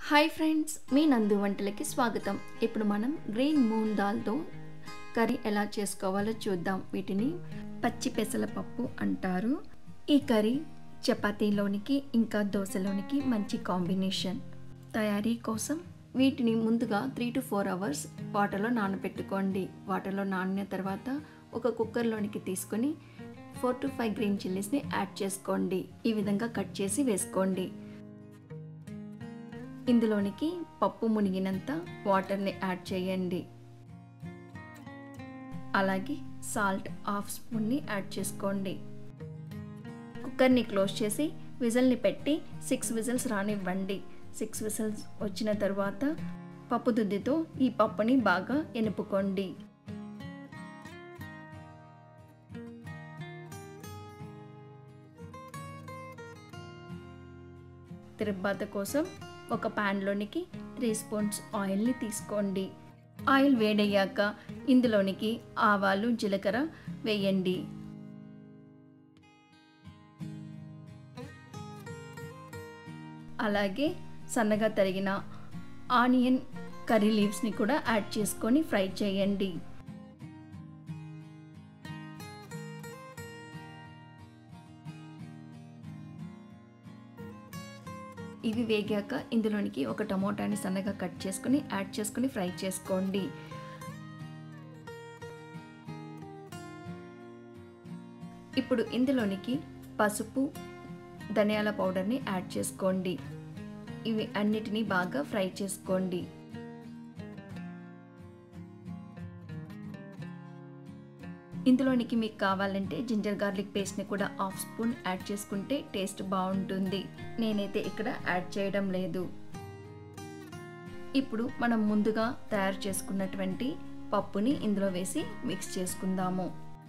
hi friends మీ నందు వంటలకి స్వాగతం ఇప్పుడు మనం గ్రీన్ మూన్ దాల్తో కర్రీ ఎలా చేసుకోవాలో చూద్దాం వీటిని పచ్చి పెసలపప్పు అంటారు ఈ కర్రీ చపాతీలోనికి ఇంకా దోశలోనికి మంచి కాంబినేషన్ తయారీ కోసం వీటిని ముందుగా త్రీ టు ఫోర్ అవర్స్ వాటర్లో నానబెట్టుకోండి వాటర్లో నానిన తర్వాత ఒక కుక్కర్లోనికి తీసుకొని ఫోర్ టు ఫైవ్ గ్రీన్ చిల్లీస్ని యాడ్ చేసుకోండి ఈ విధంగా కట్ చేసి వేసుకోండి ఇందులోనికి పప్పు మునిగినంత వాటర్ని యాడ్ చేయండి అలాగే సాల్ట్ హాఫ్ స్పూన్ని యాడ్ చేసుకోండి కుక్కర్ని క్లోజ్ చేసి విజిల్ని పెట్టి సిక్స్ విజిల్స్ రానివ్వండి సిక్స్ విజిల్స్ వచ్చిన తర్వాత పప్పు దుద్దితో ఈ పప్పుని బాగా ఎనుపుకోండి తిరుబాత కోసం ఒక ప్యాన్లోనికి త్రీ స్పూన్స్ ఆయిల్ని తీసుకోండి ఆయిల్ వేడయ్యాక ఇందులోనికి ఆవాలు జీలకర్ర వేయండి అలాగే సన్నగా తరిగిన ఆనియన్ కర్రీ లీవ్స్ని కూడా యాడ్ చేసుకొని ఫ్రై చేయండి ఇవి వేగాక ఇందులోనికి ఒక టమోటాని సన్నగా కట్ చేసుకుని యాడ్ చేసుకుని ఫ్రై చేసుకోండి ఇప్పుడు ఇందులోనికి పసుపు ధనియాల పౌడర్ని యాడ్ చేసుకోండి ఇవి అన్నిటినీ బాగా ఫ్రై చేసుకోండి ఇందులోనికి మీకు కావాలంటే జింజర్ గార్లిక్ పేస్ట్ని కూడా హాఫ్ స్పూన్ యాడ్ చేసుకుంటే టేస్ట్ బాగుంటుంది నేనైతే ఇక్కడ యాడ్ చేయడం లేదు ఇప్పుడు మనం ముందుగా తయారు చేసుకున్నటువంటి పప్పుని ఇందులో వేసి మిక్స్ చేసుకుందాము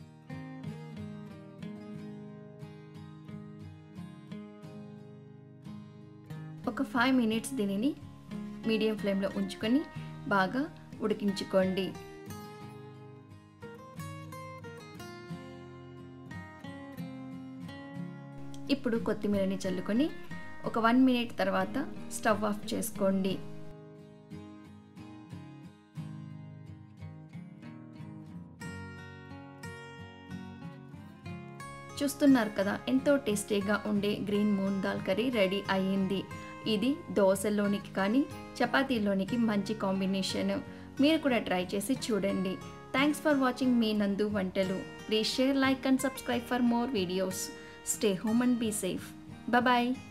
ఒక ఫైవ్ మినిట్స్ దీనిని మీడియం ఫ్లేమ్లో ఉంచుకొని బాగా ఉడికించుకోండి ఇప్పుడు కొత్తిమీరని చల్లుకొని ఒక వన్ మినిట్ తర్వాత స్టవ్ ఆఫ్ చేసుకోండి చూస్తున్నారు కదా ఎంతో టేస్టీగా ఉండే green moong dal curry ready అయ్యింది ఇది దోశలోనికి కానీ చపాతీలోనికి మంచి కాంబినేషన్ మీరు కూడా ట్రై చేసి చూడండి థ్యాంక్స్ ఫర్ వాచింగ్ మీ నందు వంటలు please share like and subscribe for more videos stay home and be safe bye